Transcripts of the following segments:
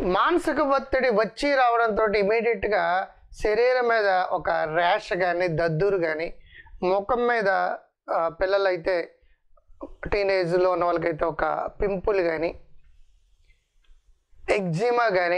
మానసిక ఒత్తిడి వచ్చి రావడంతో ఇమీడియట్గా శరీరం మీద ఒక ర్యాష్ కానీ దద్దురు కానీ ముఖం మీద ఆ, పిల్లలైతే టీనేజ్లో ఉన్న వాళ్ళకైతే ఒక పింపుల్ కానీ ఎగ్జిమా కానీ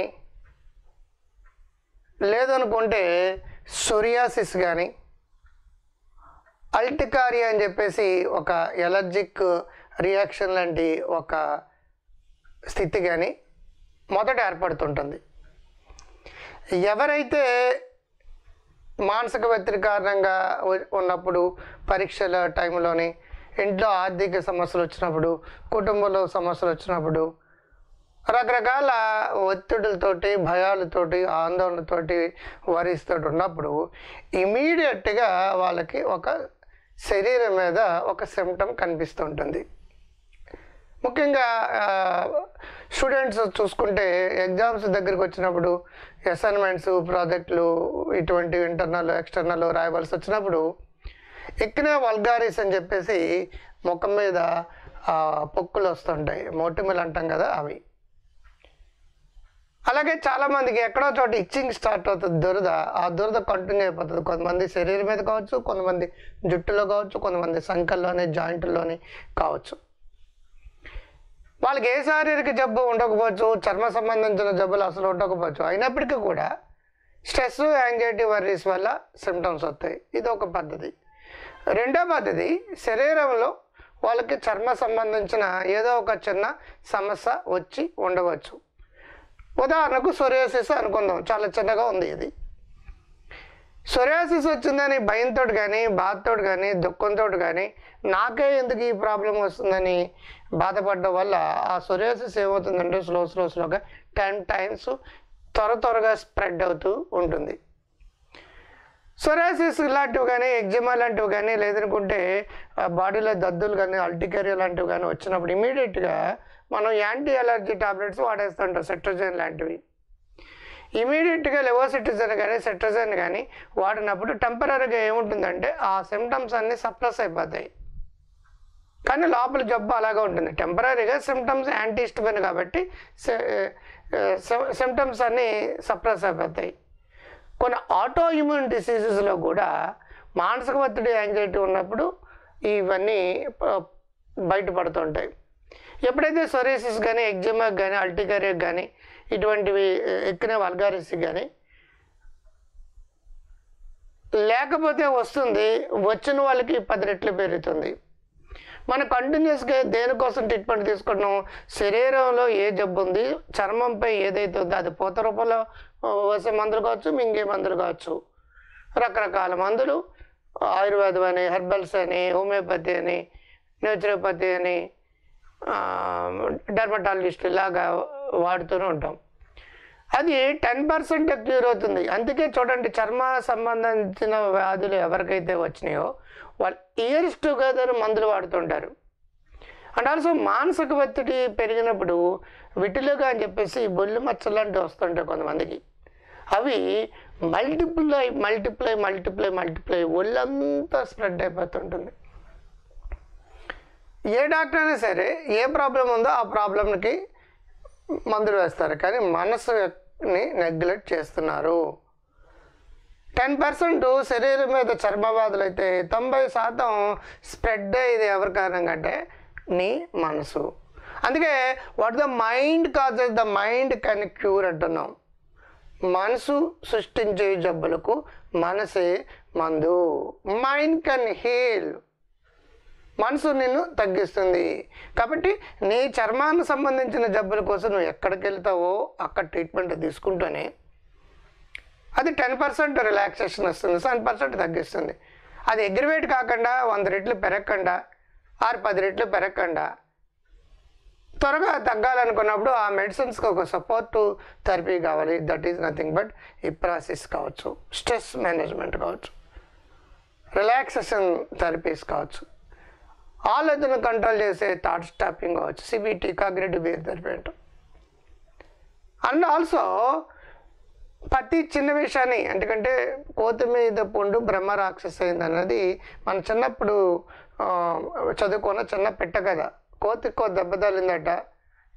లేదనుకుంటే సొరియాసిస్ కానీ అల్టికారియా అని చెప్పేసి ఒక ఎలర్జిక్ రియాక్షన్ లాంటి ఒక స్థితి కానీ మొదట ఏర్పడుతుంటుంది ఎవరైతే మానసిక ఒత్తిడి కారణంగా ఉ- ఉన్నప్పుడు పరీక్షల టైంలోని ఇంట్లో ఆర్థిక సమస్యలు వచ్చినప్పుడు కుటుంబంలో సమస్యలు వచ్చినప్పుడు రకరకాల ఒత్తిడులతోటి భయాలతోటి ఆందోళనతోటి వరిస్తోటి ఉన్నప్పుడు ఇమీడియట్గా వాళ్ళకి ఒక శరీరం మీద ఒక సిమ్టమ్ కనిపిస్తుంటుంది ముఖ్యంగా స్టూడెంట్స్ చూసుకుంటే ఎగ్జామ్స్ దగ్గరికి వచ్చినప్పుడు అసైన్మెంట్స్ ప్రాజెక్టులు ఇటువంటి ఇంటర్నల్ ఎక్స్టర్నల్ రాయవలసి వచ్చినప్పుడు ఎక్కిన వల్గారీస్ అని చెప్పేసి ముఖం మీద ఆ, పొక్కులు వస్తుంటాయి మోటిమలు అంటాం కదా అవి అలాగే చాలామందికి ఎక్కడో చోట ఇచ్చింగ్ స్టార్ట్ అవుతుంది దురద ఆ దురద కంటిన్యూ అయిపోతుంది కొంతమంది శరీరం మీద కావచ్చు కొంతమంది జుట్టులో కావచ్చు కొంతమంది సంకల్లోని జాయింట్లోని కావచ్చు వాళ్ళకి ఏ శారీరక జబ్బు ఉండకపోవచ్చు చర్మ సంబంధించిన జబ్బులు అసలు ఉండకపోవచ్చు అయినప్పటికీ కూడా స్ట్రెస్ యాంగ్జైటీ వర్రీస్ వల్ల సిమ్టమ్స్ వస్తాయి ఇది ఒక పద్ధతి రెండో పద్ధతి శరీరంలో వాళ్ళకి చర్మ సంబంధించిన ఏదో ఒక చిన్న సమస్య వచ్చి ఉండవచ్చు ఉదాహరణకు సొరియాసిస్ అనుకుందాం చాలా చిన్నగా ఉంది ఇది సొరియాసిస్ వచ్చిందని భయంతో కానీ బాధతో కానీ దుఃఖంతో కానీ నాకే ఎందుకు ఈ ప్రాబ్లం వస్తుందని బాధపడడం వల్ల ఆ సొరియాసిస్ ఏమవుతుందంటే స్లో స్లో స్లోగా టెన్ టైమ్స్ త్వర త్వరగా స్ప్రెడ్ అవుతూ ఉంటుంది సొరాసిస్ లాంటివి కానీ ఎగ్జిమా లాంటివి కానీ లేదనుకుంటే ఆ బాడీలో దద్దులు కానీ అల్టికేరియా లాంటివి కానీ వచ్చినప్పుడు ఇమీడియట్గా మనం యాంటీ అలర్జీ టాబ్లెట్స్ వాడేస్తుంటాం సెట్రోజన్ లాంటివి ఇమీడియట్గా లెవోసిటిజన్ కానీ సెట్రోజన్ కానీ వాడినప్పుడు టెంపరీగా ఏముంటుందంటే ఆ సిమ్టమ్స్ అన్నీ సప్రెస్ అయిపోతాయి కానీ లోపల జబ్బు అలాగే ఉంటుంది టెంపరీగా సిమ్టమ్స్ యాంటీ హిస్టమిన్ కాబట్టి సిమ్టమ్స్ అన్నీ సప్రెస్ అయిపోతాయి కొన్ని ఆటో ఇమ్యూన్ డిసీజెస్లో కూడా మానసిక ఒత్తిడి యాంగ్జైటీ ఉన్నప్పుడు ఇవన్నీ ప- బయటపడుతుంటాయి ఎప్పుడైతే సొరేసిస్ కానీ ఎగ్జిమా కానీ అల్టికారియా కానీ ఇటువంటివి ఎక్కిన వల్గారిస్ కానీ లేకపోతే వస్తుంది వచ్చిన వాళ్ళకి పది రెట్లు పెరుగుతుంది మనం కంటిన్యూస్గా దేనికోసం ట్రీట్మెంట్ తీసుకుంటున్నాం శరీరంలో ఏ జబ్బు ఉంది చర్మంపై ఏదైతే ఉందో అది పూత రూపంలో ఆ, వచ్చే మందులు కావచ్చు మింగే మందులు కావచ్చు రకరకాల మందులు ఆయుర్వేదం అని హెర్బల్స్ అని హోమియోపతి అని నేచురోపతి అని డెర్మటాలజిస్ట్ ఇలాగా వాడుతూనే ఉంటాం అది టెన్ పర్సెంట్ క్యూర్ అవుతుంది అందుకే చూడండి చర్మ సంబంధించిన వ్యాధులు ఎవరికైతే వచ్చినాయో వాళ్ళు ఇయర్స్ టుగెదర్ మందులు వాడుతుంటారు అండ్ ఆల్సో మానసిక ఒత్తిడి పెరిగినప్పుడు విటిలుగా అని చెప్పేసి బొల్లు మచ్చలు లాంటివి వస్తుంటాయి కొంతమందికి అవి మల్టిప్లై మల్టిప్లై మల్టిప్లై మల్టిప్లై ఒళ్ళంతా స్ప్రెడ్ అయిపోతుంటుంది ఏ డాక్టర్ అయినా సరే ఏ ప్రాబ్లం ఉందో ఆ ప్రాబ్లంకి మందులు వేస్తారు కానీ మనసుని నెగ్లెక్ట్ చేస్తున్నారు టెన్ పర్సెంట్ శరీరం మీద చర్మ వ్యాధులు అయితే తొంభై శాతం స్ప్రెడ్ అయ్యేది ఎవరి కారణంగా అంటే నీ మనసు అందుకే what the mind causes the mind can cure అంటున్నాం మనసు సృష్టించే జబ్బులకు మనసే మందు మైండ్ కెన్ హీల్ మనసు నిన్ను తగ్గిస్తుంది కాబట్టి నీ చర్మానికి సంబంధించిన జబ్బుల కోసం నువ్వు ఎక్కడికి వెళ్తావో అక్కడ ట్రీట్మెంట్ తీసుకుంటూనే అది టెన్ పర్సెంట్ రిలాక్సేషన్ వస్తుంది సెవెన్ పర్సెంట్ తగ్గిస్తుంది అది ఎగ్రివేట్ కాకుండా వంద రెట్లు పెరగకుండా ఆరు పది రెట్లు పెరగకుండా త్వరగా తగ్గాలనుకున్నప్పుడు ఆ మెడిసిన్స్కి ఒక సపోర్ట్ థెరపీ కావాలి that is nothing but hypnosis కావచ్చు స్ట్రెస్ మేనేజ్మెంట్ కావచ్చు రిలాక్సేషన్ థెరపీస్ కావచ్చు ఆలోచన కంట్రోల్ చేసే థాట్ స్టాపింగ్ కావచ్చు సిబిటి కాగ్రేటివ్ బిహేవ్ థెరపీ అంటాం అండ్ ఆల్సో ప్రతి చిన్న విషయాన్ని ఎందుకంటే కోతి మీద పుండు బ్రహ్మ రాక్షస అయింది అన్నది మన చిన్నప్పుడు ఆ, చదువుకున్న చిన్న పెట్ట కదా కోతికో దెబ్బ తగిలిందట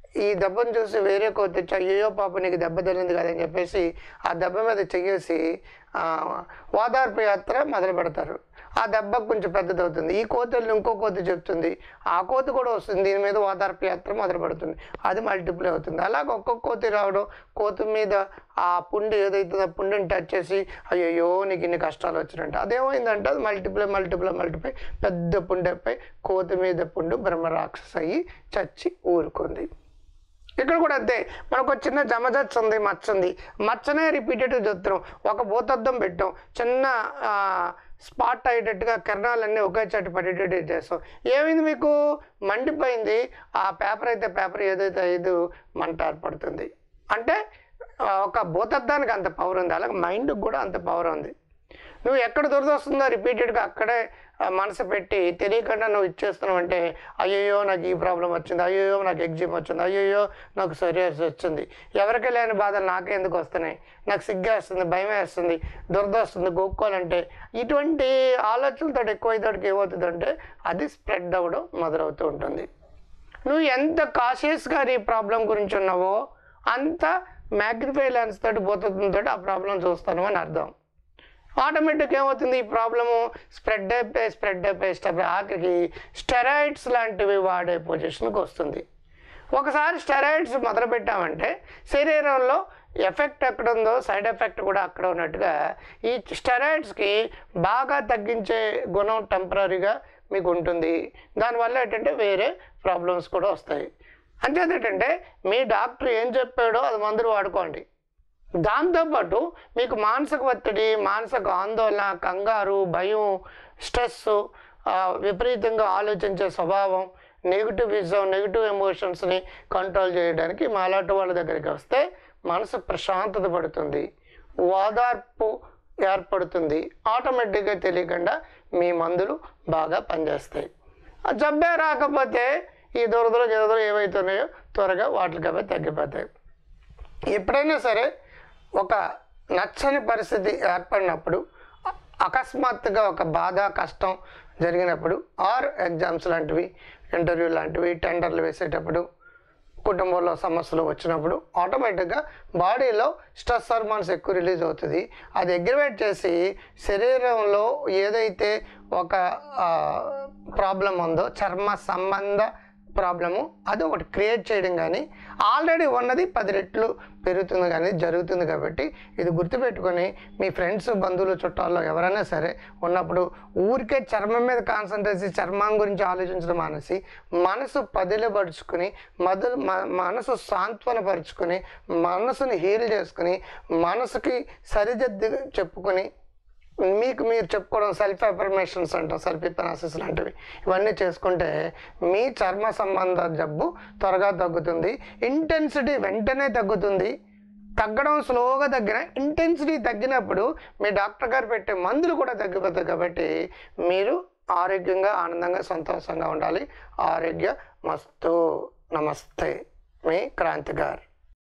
ఈ దెబ్బను చూసి వేరే కోతి వచ్చి అయ్యో పాప నీకు దెబ్బ తగిలింది కదా అని చెప్పేసి ఆ దెబ్బ మీద చెయ్యేసి ఆ, ఓదార్పు యాత్ర మొదలు పెడతారు ఆ దెబ్బ కొంచెం పెద్దదవుతుంది ఈ కోతి వెళ్ళి ఇంకో కోతి చెప్తుంది ఆ కోతి కూడా వస్తుంది దీని మీద ఓదార్పు యాత్ర మొదలు పెడుతుంది అది మల్టిప్లై అవుతుంది అలాగ ఒక్కొక్క కోతి రావడం కోతి మీద ఆ పుండు ఏదైతుందో ఆ పుండుని టచ్ చేసి అయ్యో నీకు ఇన్ని కష్టాలు వచ్చినట్టు అదేమైందంటే అది మల్టిప్లై మల్టిప్లై మల్టిప్లై పెద్ద పుండెపై కోతి మీద పుండు బ్రహ్మరాక్షస అయ్యి చచ్చి ఊరుకుంది ఇక్కడ కూడా అంతే మనకు ఒక చిన్న జమజచ్చ ఉంది మచ్చ ఉంది మచ్చనే రిపీటెడ్గా చూస్తున్నాం ఒక భూతద్దం పెట్టాం చిన్న ఆ, స్పాట్ అయ్యేటట్టుగా కిరణాలన్నీ ఒకే చోట పడేటట్టు చేస్తాం ఏమైంది మీకు మండిపోయింది ఆ పేపర్ అయితే పేపర్ ఏదైతే ఐదు మంట ఏర్పడుతుంది అంటే ఆ, ఒక భూతద్దానికి అంత పవర్ ఉంది అలాగే మైండ్కి కూడా అంత పవర్ ఉంది నువ్వు ఎక్కడ దురదొస్తుందో రిపీటెడ్గా అక్కడే ఆ, మనసు పెట్టి తెలియకుండా నువ్వు ఇచ్చేస్తున్నావు అంటే అయ్యయ్యో నాకు ఈ ప్రాబ్లం వచ్చింది అయ్యయ్యో నాకు ఎగ్జిమ్ వచ్చింది అయ్యయ్యో నాకు సరియస్ వచ్చింది ఎవరికి లేని బాధలు నాకే ఎందుకు వస్తున్నాయి నాకు సిగ్గేస్తుంది భయం వేస్తుంది దురద వస్తుంది గోక్కోవాలంటే ఇటువంటి ఆలోచనలతో ఎక్కువైతోటికి ఏమవుతుందంటే అది స్ప్రెడ్ అవ్వడం మొదలవుతూ ఉంటుంది నువ్వు ఎంత కాషియస్గా ఈ ప్రాబ్లం గురించి ఉన్నావో అంత మ్యాగ్నిఫై లెన్స్ తోటి పోతుందో ఆ ప్రాబ్లం చూస్తాను అని అర్థం ఆటోమేటిక్ ఏమవుతుంది ఈ ప్రాబ్లము స్ప్రెడ్ అయిపోయి స్ప్రెడ్ అయిపోయి స్టెప్ ఆఖరికి స్టెరాయిడ్స్ లాంటివి వాడే పొజిషన్కి వస్తుంది ఒకసారి స్టెరాయిడ్స్ మొదలు పెట్టామంటే శరీరంలో ఎఫెక్ట్ ఎక్కడ ఉందో సైడ్ ఎఫెక్ట్ కూడా అక్కడ ఉన్నట్టుగా ఈ స్టెరాయిడ్స్కి బాగా తగ్గించే గుణం టెంపరీగా మీకు ఉంటుంది దానివల్ల ఏంటంటే వేరే ప్రాబ్లమ్స్ కూడా వస్తాయి అంతేది ఏంటంటే మీ డాక్టర్ ఏం చెప్పాడో అది మందులు వాడుకోండి దాంతోపాటు మీకు మానసిక ఒత్తిడి మానసిక ఆందోళన కంగారు భయం స్ట్రెస్ విపరీతంగా ఆలోచించే స్వభావం నెగిటివిజం నెగిటివ్ ఎమోషన్స్ని కంట్రోల్ చేయడానికి మాలాంటి వాళ్ళ దగ్గరికి వస్తే మనసు ప్రశాంతత పడుతుంది ఓదార్పు ఏర్పడుతుంది ఆటోమేటిక్గా తెలియకుండా మీ మందులు బాగా పనిచేస్తాయి ఆ జబ్బే రాకపోతే ఈ దురదలు జరదలు ఏవైతున్నాయో త్వరగా వాటికి అవే తగ్గిపోతాయి ఎప్పుడైనా సరే ఒక నచ్చని పరిస్థితి ఏర్పడినప్పుడు అ- అకస్మాత్తుగా ఒక బాధ కష్టం జరిగినప్పుడు ఆర్ ఎగ్జామ్స్ లాంటివి ఇంటర్వ్యూ లాంటివి టెండర్లు వేసేటప్పుడు కుటుంబంలో సమస్యలు వచ్చినప్పుడు ఆటోమేటిక్గా బాడీలో స్ట్రెస్ హార్మోన్స్ ఎక్కువ రిలీజ్ అవుతుంది అది ఎగ్రివేట్ చేసి శరీరంలో ఏదైతే ఒక ప్రాబ్లం ఉందో చర్మ సంబంధ ప్రాబ్లము అది ఒకటి క్రియేట్ చేయడం కానీ ఆల్రెడీ ఉన్నది పది రెట్లు పెరుగుతుంది కానీ జరుగుతుంది కాబట్టి ఇది గుర్తుపెట్టుకొని మీ ఫ్రెండ్స్ బంధువులు చుట్టాల్లో ఎవరైనా సరే ఉన్నప్పుడు ఊరికే చర్మం మీద కాన్సన్ట్రేట్ చేసి చర్మం గురించి ఆలోచించడం మానేసి మనసు పదిలపరుచుకుని మధు మ- మనసు సాంత్వనపరుచుకుని మనసుని హీల్ చేసుకుని మనసుకి సరిదిద్దు చెప్పుకొని మీకు మీరు చెప్పుకోవడం సెల్ఫ్ అఫర్మేషన్స్ అంటాం సెల్ఫ్ హిప్నాసిస్ లాంటివి ఇవన్నీ చేసుకుంటే మీ చర్మ సంబంధ జబ్బు త్వరగా తగ్గుతుంది ఇంటెన్సిటీ వెంటనే తగ్గుతుంది తగ్గడం స్లోగా తగ్గిన ఇంటెన్సిటీ తగ్గినప్పుడు మీ డాక్టర్ గారు పెట్టే మందులు కూడా తగ్గిపోతాయి కాబట్టి మీరు ఆరోగ్యంగా ఆనందంగా సంతోషంగా ఉండాలి ఆరోగ్య మస్తు నమస్తే మీ క్రాంతి గారు